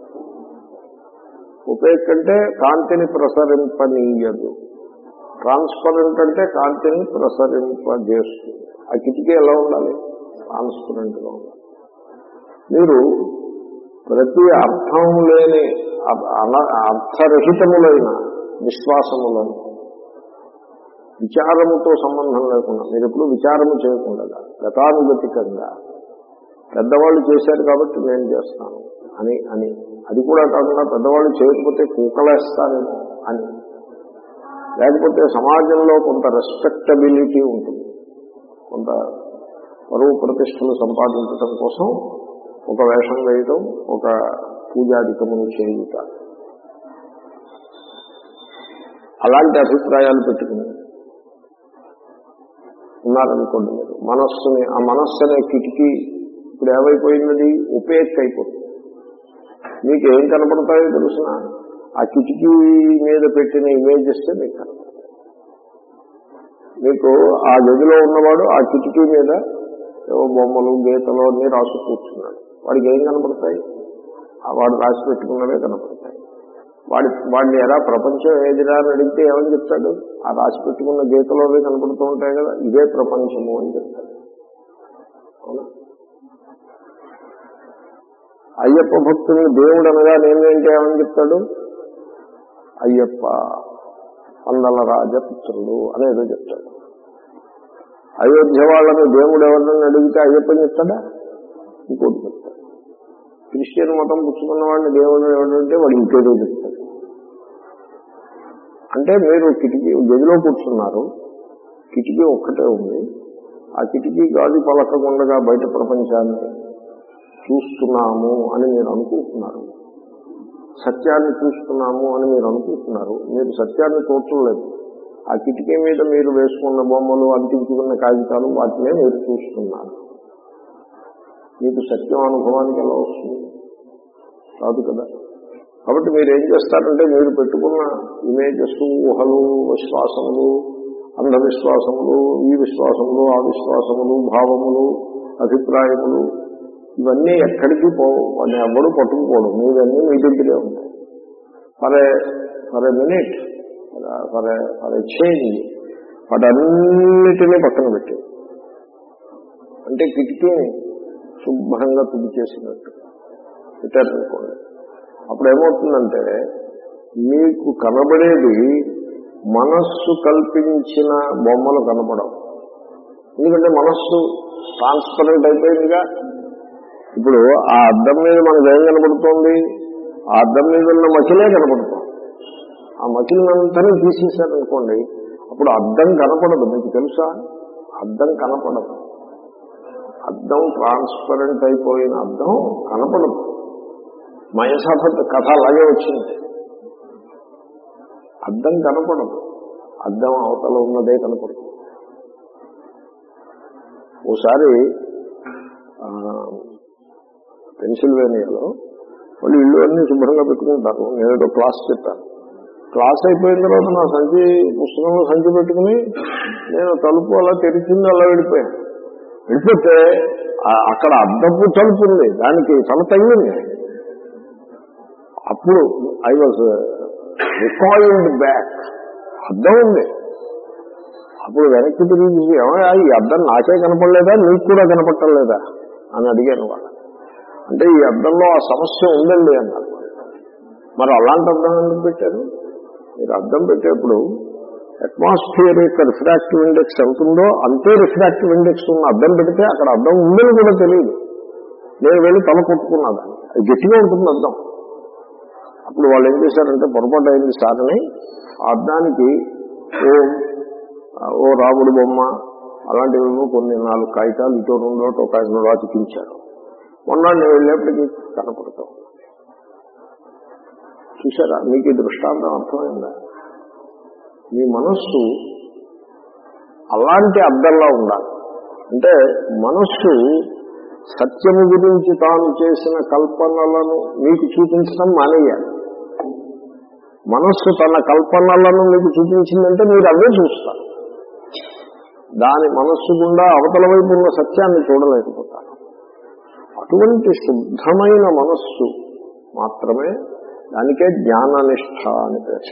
ఉపేక్ష అంటే కాంతిని ప్రసరింపనీయదు ట్రాన్స్పరెంట్ అంటే కాంతిని ప్రసరింపజేస్తుంది ఆ కిటికీ ఎలా ఉండాలి ట్రాన్స్పరెంట్ గా ఉండాలి మీరు ప్రతి అర్థం లేని అర్థరహితములైన విశ్వాసములను విచారముతో సంబంధం లేకుండా మీరు ఎప్పుడు విచారము చేయకుండా గతానుగతికంగా పెద్దవాళ్ళు చేశారు కాబట్టి నేను చేస్తాను అని అని అది కూడా కాకుండా పెద్దవాళ్ళు చేయకపోతే కూకలేస్తానేమో అని లేకపోతే సమాజంలో కొంత రెస్పెక్టబిలిటీ ఉంటుంది కొంత పరువు ప్రతిష్టలు సంపాదించడం కోసం ఒక వేషం వేయటం ఒక పూజాధికమును చేయుట అలాంటి అభిప్రాయాలు పెట్టుకుని ఉన్నారనుకోండి మీరు మనస్సుని ఆ మనస్సు అనే కిటికీ ఇప్పుడు ఏమైపోయినది ఉపేక్ష అయిపోతుంది మీకు ఏం కనపడతాయో తెలుసిన ఆ కిటికీ మీద పెట్టిన ఇమేజెస్ మీకు కనపడతాయి మీకు ఆ గదిలో ఉన్నవాడు ఆ కిటికీ మీద ఏవో బొమ్మలు గీతలు అన్నీ రాసు కూర్చున్నాడు వాడికి ఏం కనపడతాయి వాడు రాసి పెట్టుకున్నవే కనపడతాయి వాడి వాడిని ఎలా ప్రపంచం ఏదిరా అని అడిగితే ఏమని చెప్తాడు ఆ రాసి పెట్టుకున్న గీతలో అవి కనపడుతూ ఉంటాయి కదా ఇదే ప్రపంచము అని చెప్తాడు అవునా అయ్యప్ప భక్తుని దేవుడు అనగా నేనేంటి ఏమని చెప్తాడు అయ్యప్ప అందల రాజపుత్రుడు అనేదో చెప్తాడు అయోధ్య వాళ్ళని దేవుడు ఎవరిని అడిగితే అయ్యప్పని చెప్తాడా ఇంకోటి చెప్తాడు క్రిస్టియన్ మతం పుచ్చుకున్న వాడిని దేవుడు ఎవడంటే వాడు ఇంకేదో చెప్తాడు అంటే మీరు కిటికీ గదిలో కూర్చున్నారు కిటికీ ఒక్కటే ఉంది ఆ కిటికీ గాలి పలకకుండగా బయట ప్రపంచాన్ని చూస్తున్నాము అని మీరు అనుకుంటున్నారు సత్యాన్ని చూస్తున్నాము అని మీరు అనుకుంటున్నారు మీరు సత్యాన్ని చూడలేదు ఆ కిటికీ మీద మీరు వేసుకున్న బొమ్మలు అంటించుకున్న కాగితాలు వాటినే మీరు చూస్తున్నారు మీకు సత్యం అనుభవానికి ఎలా వస్తుంది కాదు కదా కాబట్టి మీరు ఏం చేస్తారంటే మీరు పెట్టుకున్న ఇమేజెస్ ఊహలు విశ్వాసములు అంధవిశ్వాసములు ఈ విశ్వాసములు ఆ విశ్వాసములు భావములు అభిప్రాయములు ఇవన్నీ ఎక్కడికి పోవు వాడిని ఎవ్వరూ పట్టుకుపోవడం మీవన్నీ మీ దగ్గరే ఉంటాయి for a for a minute for for a change వాటన్నిటినీ పక్కన పెట్టి అంటే కిటికీని శుభ్రంగా తుది చేసినట్టు పెట్టారనుకోండి అప్పుడు ఏమవుతుందంటే మీకు కనబడేది మనస్సు కల్పించిన బొమ్మలు కనపడవు ఎందుకంటే మనస్సు ట్రాన్స్పరెంట్ అయిపోయిందిగా ఇప్పుడు ఆ అద్దం మీద మనకు ఏం కనపడుతోంది ఆ అద్దం మీద ఉన్న మకిలే కనపడుతుంది ఆ మకిలినంతనే తీసేశారనుకోండి అప్పుడు అద్దం కనపడదు మీకు తెలుసా అద్దం కనపడదు అద్దం ట్రాన్స్పరెంట్ అయిపోయిన అద్దం కనపడదు మయసభ కథ అలాగే వచ్చింది అద్దం కనపడదు అద్దం అవతల ఉన్నదే కనపడుతుంది ఓసారి ఆ, పెన్సిల్వేనియాలో వాళ్ళు ఇల్లు అన్ని శుభ్రంగా పెట్టుకుంటారు నేను ఏదో క్లాస్ చెప్పాను క్లాస్ అయిపోయిన తర్వాత నా సంచి పుస్తకంలో సంచి పెట్టుకుని నేను తలుపు అలా తెరిచింది అలా వెళ్ళిపోయాను వెళ్ళిపోతే ఆ- అక్కడ అద్దపు తలుపు ఉంది దానికి తల తగిలింది అప్పుడు ఐ వాజ్ రికాయిల్డ్ బ్యాక్ అద్దం ఉంది అప్పుడు వెనక్కి తిరిగి ఏమయ్యా ఈ అద్దం నాకే కనపడలేదా నీకు కూడా కనపట్టలేదా అని అడిగాను వాళ్ళు అంటే ఈ అద్దంలో ఆ సమస్య ఉందండి అన్నారు మరి అలాంటి అద్దం ఎందుకు పెట్టారు మీరు అద్దం పెట్టేప్పుడు అట్మాస్ఫియర్ యొక్క రిఫ్రాక్టివ్ ఇండెక్స్ ఎంత ఉందో అంతే రిఫ్రాక్టివ్ ఇండెక్స్ ఉన్న అద్దం పెడితే అక్కడ అద్దం ఉందని కూడా తెలియదు నేను వెళ్ళి తల కొట్టుకున్నా దాన్ని అది గట్టిగా ఉంటుంది అద్దం అప్పుడు వాళ్ళు ఏం చేశారంటే పొరపాటు అయింది సార్ అని ఆ అద్దానికి ఓ ఓ రాముడి బొమ్మ అలాంటివేమో కొన్ని నాలుగు కాగితాలు ఇటో రెండో ఒక కాగితం అతికించారు మొన్న నేను వెళ్ళేప్పటికీ కనపడతాం చూసారా మీకు ఈ దృష్టాంతం అర్థమైందా మీ మనస్సు అలాంటి అర్థంలా ఉండాలి అంటే మనస్సు సత్యము గురించి తాను చేసిన కల్పనలను మీకు చూపించడం మానేయాలి మనస్సు తన కల్పనలను మీకు చూపించిందంటే మీరు అవే చూస్తారు దాని మనస్సు గుండా అవతల వైపు ఉన్న సత్యాన్ని చూడలేకపోతారు అటువంటి శుద్ధమైన మనస్సు మాత్రమే దానికే జ్ఞాననిష్ట అని పేరు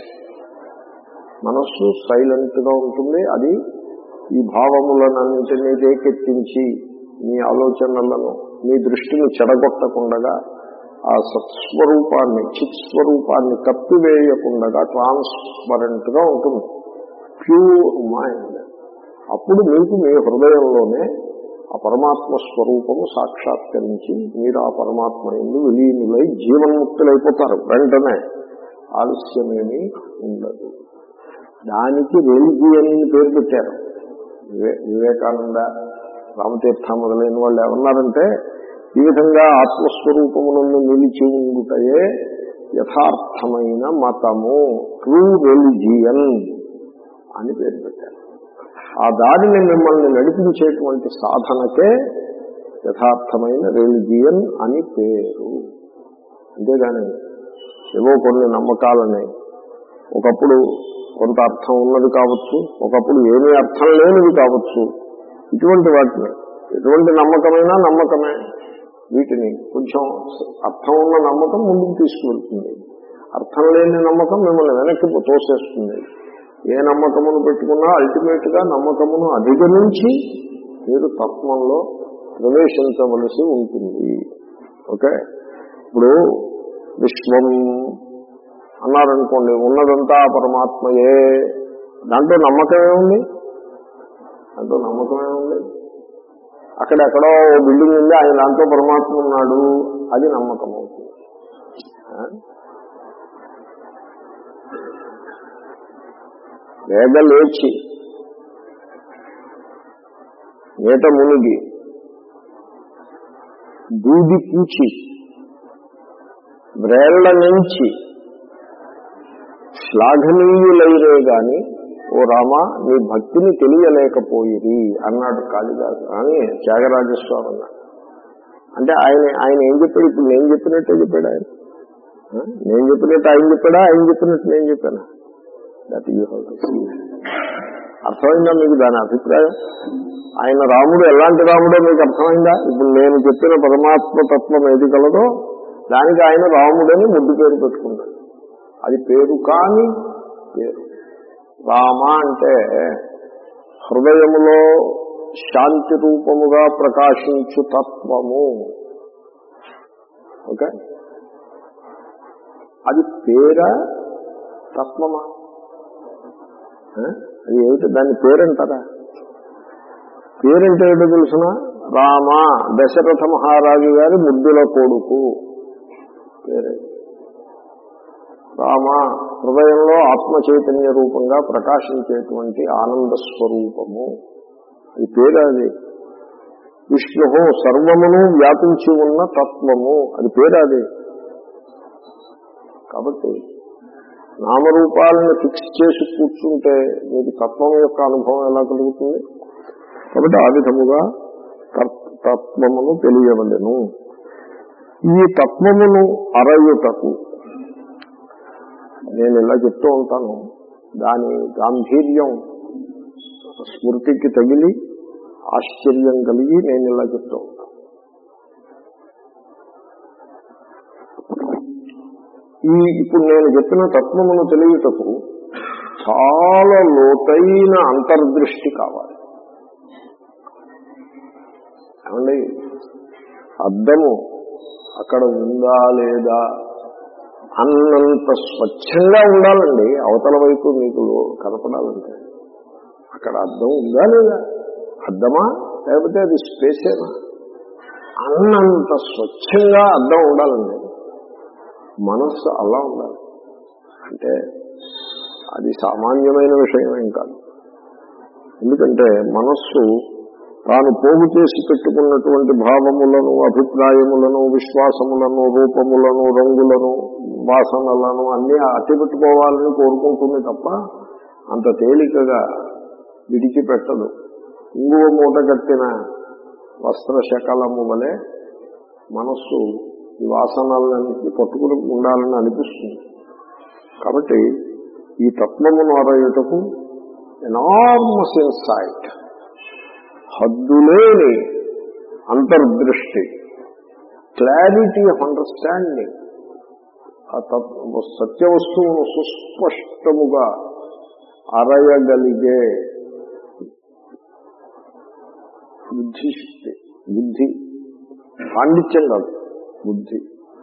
మనస్సు సైలెంట్ గా ఉంటుంది అది ఈ భావములనన్నింటినీ రేకెత్తించి మీ ఆలోచనలను మీ దృష్టిని చెడగొట్టకుండగా ఆ సత్స్వరూపాన్ని చిత్స్వరూపాన్ని కప్పివేయకుండగా ట్రాన్స్పరెంట్ గా ఉంటుంది ప్యూర్ మైండ్ అప్పుడు మీకు మీ హృదయంలోనే ఆ పరమాత్మ స్వరూపము సాక్షాత్కరించి మీరు ఆ పరమాత్మ ఎందు విలీనులై జీవన్ముక్తులైపోతారు వెంటనే ఆలస్యమేమీ ఉండదు దానికి రెలిజియన్ అని పేరు పెట్టారు వివే- వివేకానంద రామతీర్థ మొదలైన వాళ్ళు ఏమన్నారంటే ఈ విధంగా ఆత్మస్వరూపములను నిలిచి ఉండుటయే యథార్థమైన మతము ట్రూ రెలిజియన్ అని పేరు పెట్టారు ఆ దారిని మిమ్మల్ని నడిపించేటువంటి సాధనకే యథార్థమైన రెలిజియన్ అని పేరు అంతేగాని ఏవో కొన్ని నమ్మకాలని ఒకప్పుడు కొంత అర్థం ఉన్నది కావచ్చు ఒకప్పుడు ఏమీ అర్థం లేనిది కావచ్చు ఇటువంటి వాటిని ఎటువంటి నమ్మకమైనా నమ్మకమే వీటిని కొంచెం అర్థం ఉన్న నమ్మకం ముందుకు తీసుకువెళ్తుంది అర్థం లేని నమ్మకం మిమ్మల్ని వెనక్కి తోసేస్తుంది ఏ నమ్మకమును పెట్టుకున్నా అల్టిమేట్ గా నమ్మకమును అధిగమించి మీరు తత్వంలో ప్రవేశించవలసి ఉంటుంది ఓకే ఇప్పుడు విశ్వం అన్నారనుకోండి ఉన్నదంతా ఆ పరమాత్మయే దాంట్లో నమ్మకమే ఉంది దాంట్లో నమ్మకమే ఉంది అక్కడెక్కడో ఓ బిల్డింగ్ ఉంది ఆయన దాంట్లో పరమాత్మ ఉన్నాడు అది నమ్మకం అవుతుంది ఆ? వేగ లేచి నీట మునిగి దూది పూచి వ్రేళ్ల నుంచి శ్లాఘనీయులైరే గాని ఓ రామ నీ భక్తిని తెలియలేకపోయిరి అన్నాడు కాళిదాసు అని త్యాగరాజస్వామి అన్నాడు అంటే ఆయన ఆయన ఏం చెప్పాడు ఇప్పుడు నేను చెప్పినట్టే చెప్పాడు ఆయన ఆ? నేను చెప్పినట్టు ఆయన చెప్పాడా ఆయన చెప్పినట్టు నేను చెప్పాను దట్ యూ హౌ అర్థమైందా మీకు దాని అభిప్రాయం ఆయన రాముడు ఎలాంటి రాముడో మీకు అర్థమైందా ఇప్పుడు నేను చెప్పిన పరమాత్మ తత్వం ఏది కలదో దానికి ఆయన రాముడని ముద్దు పేరు పెట్టుకున్నాడు అది పేరు కాని పేరు రామ అంటే హృదయములో శాంతి రూపముగా ప్రకాశించు తత్వము ఓకే అది పేరా తత్వమా ఆ? అది ఏమిటి దాని పేరంటారా పేరంటే ఏంటో తెలుసిన రామ దశరథ మహారాజు గారి ముద్దుల కొడుకు పేరే రామ హృదయంలో ఆత్మ చైతన్య రూపంగా ప్రకాశించేటువంటి ఆనంద స్వరూపము ఈ పేరు అది విష్ణు సర్వమును వ్యాపించి ఉన్న తత్వము అది పేరు అది కాబట్టి నామరూపాలను ఫిక్స్ చేసి కూర్చుంటే మీకు తత్వం యొక్క అనుభవం ఎలా కలుగుతుంది కాబట్టి ఆ విధముగా తత్- తత్వమును తెలియవలెను ఈ తత్వమును అరయుటకు నేను ఇలా చెప్తూ ఉంటాను దాని గాంభీర్యం స్మృతికి తగిలి ఆశ్చర్యం కలిగి నేను ఇలా చెప్తూ ఉంటాను ఈ ఇప్పుడు నేను చెప్పిన తత్వమును తెలియటకు చాలా లోతైన అంతర్దృష్టి కావాలి ఏమండి అద్దము అక్కడ ఉందా లేదా అన్నంత స్వచ్ఛంగా ఉండాలండి అవతల వైపు మీకు కనపడాలంటే అక్కడ అద్దం ఉందా లేదా అద్దమా లేకపోతే అది స్పేసేనా అన్నంత స్వచ్ఛంగా అద్దం ఉండాలండి మనస్సు అలా ఉండాలి అంటే అది సామాన్యమైన విషయం ఏం కాదు ఎందుకంటే మనస్సు తాను పోగు చేసి పెట్టుకున్నటువంటి భావములను అభిప్రాయములను విశ్వాసములను రూపములను రంగులను వాసనలను అన్నీ అట్టి పెట్టుకోవాలని కోరుకుంటుంది తప్ప అంత తేలికగా విడిచిపెట్టదు ఇంగువ మూట కట్టిన వస్త్ర శకలము వలె మనస్సు ఈ వాసనలన్నింటినీ పట్టుకుని ఉండాలని అనిపిస్తుంది కాబట్టి ఈ తత్వమును అరయుటకు ఎనార్మస్ ఇన్సైట్ హద్దులేని అంతర్దృష్టి క్లారిటీ ఆఫ్ అండర్స్టాండింగ్ ఆ తత్వ సత్య వస్తువును సుస్పష్టముగా అరయగలిగే బుద్ధిశక్తి బుద్ధి పాండిత్యం కాదు బుద్ధి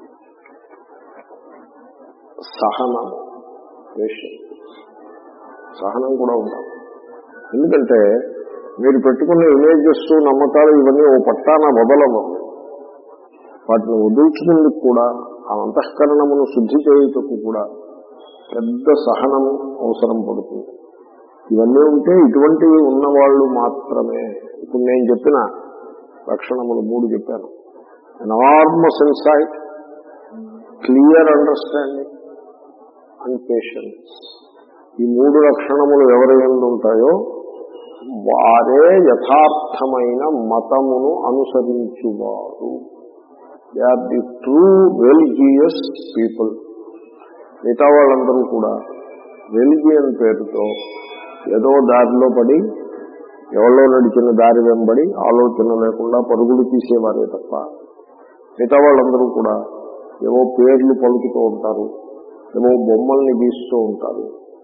సహనం పేషెంట్ సహనం కూడా ఉండాలి ఎందుకంటే మీరు పెట్టుకున్న ఇమేజెస్ నమ్మకాలు ఇవన్నీ ఓ పట్టాన వదలవు వాటిని వదుల్చుకుందుకు కూడా ఆ అంతఃకరణమును శుద్ధి చేయుటకు కూడా పెద్ద సహనము అవసరం పడుతుంది ఇవన్నీ ఉంటే ఇటువంటివి ఉన్నవాళ్ళు మాత్రమే ఇప్పుడు నేను చెప్పిన లక్షణములు మూడు చెప్పాను enormous insight clear understanding and patience ఈ మూడు లక్షణములు ఎవరి ఎందు ఉంటాయో వారే యథార్థమైన మతమును అనుసరించువారు they are the true religious people మిగతా వాళ్ళందరూ కూడా రిలిజియన్ పేరుతో ఏదో దారిలో పడి ఎవరో నడిచిన దారి వెంబడి ఆలోచన లేకుండా పరుగులు తీసేవారే తప్ప మిగతా వాళ్ళందరూ కూడా ఏవో పేర్లు పలుకుతూ ఉంటారు ఏవో బొమ్మల్ని గీస్తూ ఉంటారు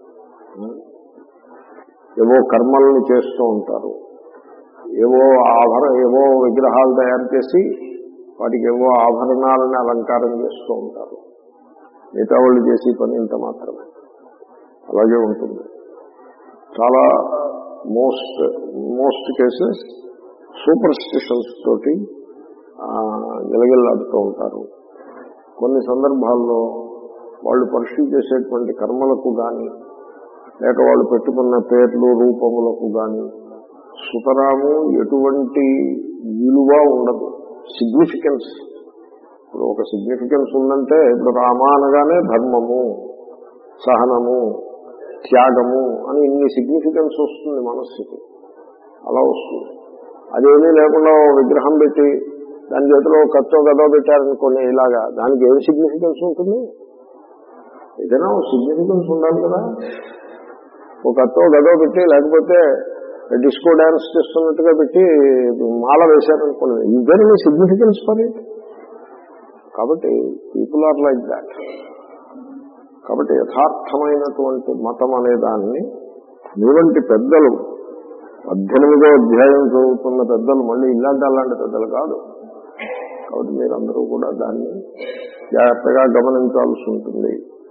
ఏవో కర్మల్ని చేస్తూ ఉంటారు ఏవో ఆభర ఏవో విగ్రహాలు తయారు చేసి వాటికి ఏవో ఆభరణాలని అలంకారం చేస్తూ ఉంటారు మిగతా వాళ్ళు చేసే పని ఇంత మాత్రమే అలాగే ఉంటుంది చాలా most most cases superstitions తోటి నిలగిల్లాడుతూ ఉంటారు కొన్ని సందర్భాల్లో వాళ్ళు పరిశీ చేసేటువంటి కర్మలకు కానీ లేక వాళ్ళు పెట్టుకున్న పేర్లు రూపములకు కానీ సుతరాము ఎటువంటి విలువ ఉండదు సిగ్నిఫికెన్స్ ఇప్పుడు ఒక సిగ్నిఫికెన్స్ ఉందంటే ఇప్పుడు రామ అనగానే ధర్మము సహనము త్యాగము అని ఇన్ని సిగ్నిఫికెన్స్ వస్తుంది మనస్సుకి అలా వస్తుంది అదేమీ లేకుండా ఓ విగ్రహం పెట్టి దాని చేతిలో కచ్చో గదో పెట్టారనుకోని ఇలాగా దానికి ఏం సిగ్నిఫికెన్స్ ఉంటుంది ఏదైనా సిగ్నిఫికెన్స్ ఉండాలి కదా ఒక కత్తో గదో పెట్టి లేకపోతే డిస్కో డాన్స్ చేస్తున్నట్టుగా పెట్టి మాల వేశారనుకోండి ఇద్దరిని సిగ్నిఫికెన్స్ పని కాబట్టి పీపుల్ ఆర్ లైక్ దాట్ కాబట్టి యథార్థమైనటువంటి మతం అనే దాన్ని మీవంటి పెద్దలు పద్దెనిమిదో అధ్యాయం చదువుతున్న పెద్దలు మళ్ళీ ఇలాంటి అలాంటి పెద్దలు కాదు కాబట్టి మీరందరూ కూడా దాన్ని జాగ్రత్తగా గమనించాల్సి ఉంటుంది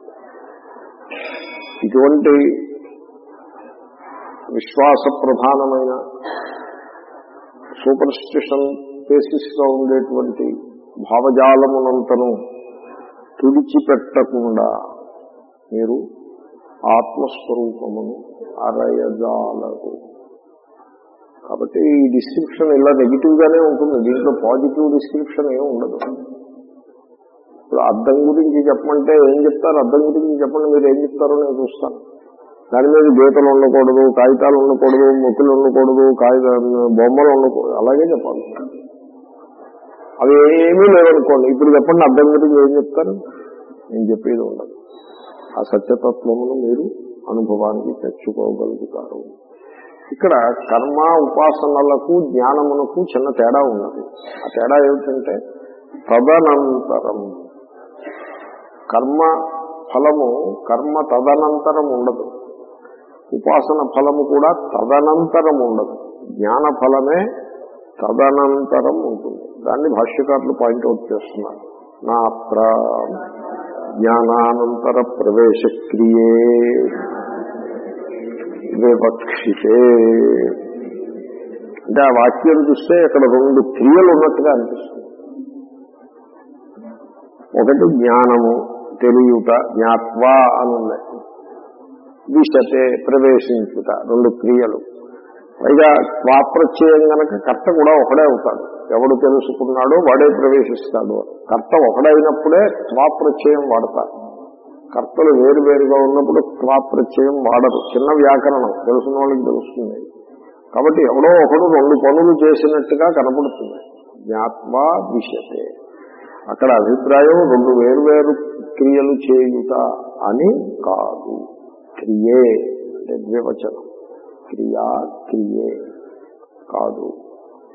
ఇటువంటి విశ్వాస ప్రధానమైన సూపర్ స్టిషన్ బేసిస్ గా ఉండేటువంటి భావజాలమునంతను తుడిచిపెట్టకుండా మీరు ఆత్మస్వరూపమును అరయజాలరు కాబట్టి ఈ డిస్క్రిప్షన్ ఇలా నెగిటివ్ గానే ఉంటుంది దీంట్లో పాజిటివ్ డిస్క్రిప్షన్ ఏమి ఉండదు ఇప్పుడు అద్దం గురించి చెప్పమంటే ఏం చెప్తారు అద్దం గురించి చెప్పండి మీరు ఏం చెప్తారో నేను చూస్తాను దాని మీద గీతలు ఉండకూడదు కాగితాలు ఉండకూడదు ముక్కులు ఉండకూడదు కాగిత బొమ్మలు ఉండకూడదు అలాగే చెప్పాలి అవి ఏమీ లేవనుకోండి ఇప్పుడు చెప్పండి అద్దం గురించి ఏం చెప్తారు నేను చెప్పేది ఉండదు ఆ సత్యతత్వమును మీరు అనుభవానికి తెచ్చుకోగలుగుతారు ఇక్కడ కర్మ ఉపాసనలకు జ్ఞానమునకు చిన్న తేడా ఉన్నది ఆ తేడా ఏమిటంటే తదనంతరం కర్మ ఫలము కర్మ తదనంతరం ఉండదు ఉపాసన ఫలము కూడా తదనంతరం ఉండదు జ్ఞాన ఫలమే తదనంతరం ఉంటుంది దాన్ని భాష్యకారులు పాయింట్అవుట్ చేస్తున్నారు నాత్ర జ్ఞానానంతర ప్రవేశక్రియే వివక్షితే అంటే ఆ వాక్యం చూస్తే ఇక్కడ రెండు క్రియలు ఉన్నట్టుగా అనిపిస్తుంది ఒకటి జ్ఞానము తెలియుట జ్ఞాత్వా అని ఉంది విశతే ప్రవేశించుట రెండు క్రియలు పైగా స్వాప్రత్యయం గనక కర్త కూడా ఒకడే అవుతాడు ఎవడు తెలుసుకున్నాడో వాడే ప్రవేశిస్తాడు కర్త ఒకడైనప్పుడే స్వాప్రత్యయం వాడతారు కర్తలు వేరు వేరుగా ఉన్నప్పుడు స్వాప్రత్యయం వాడరు చిన్న వ్యాకరణం తెలిసిన వాళ్ళకి తెలుస్తుంది కాబట్టి ఎవడో ఒకడు రెండు పనులు చేసినట్టుగా కనపడుతుంది జ్ఞాత్వా విషతే అక్కడ అభిప్రాయం రెండు వేరువేరు క్రియలు చేయుట అని కాదు క్రియే అంటే ద్వివచనం క్రియా క్రియే కాదు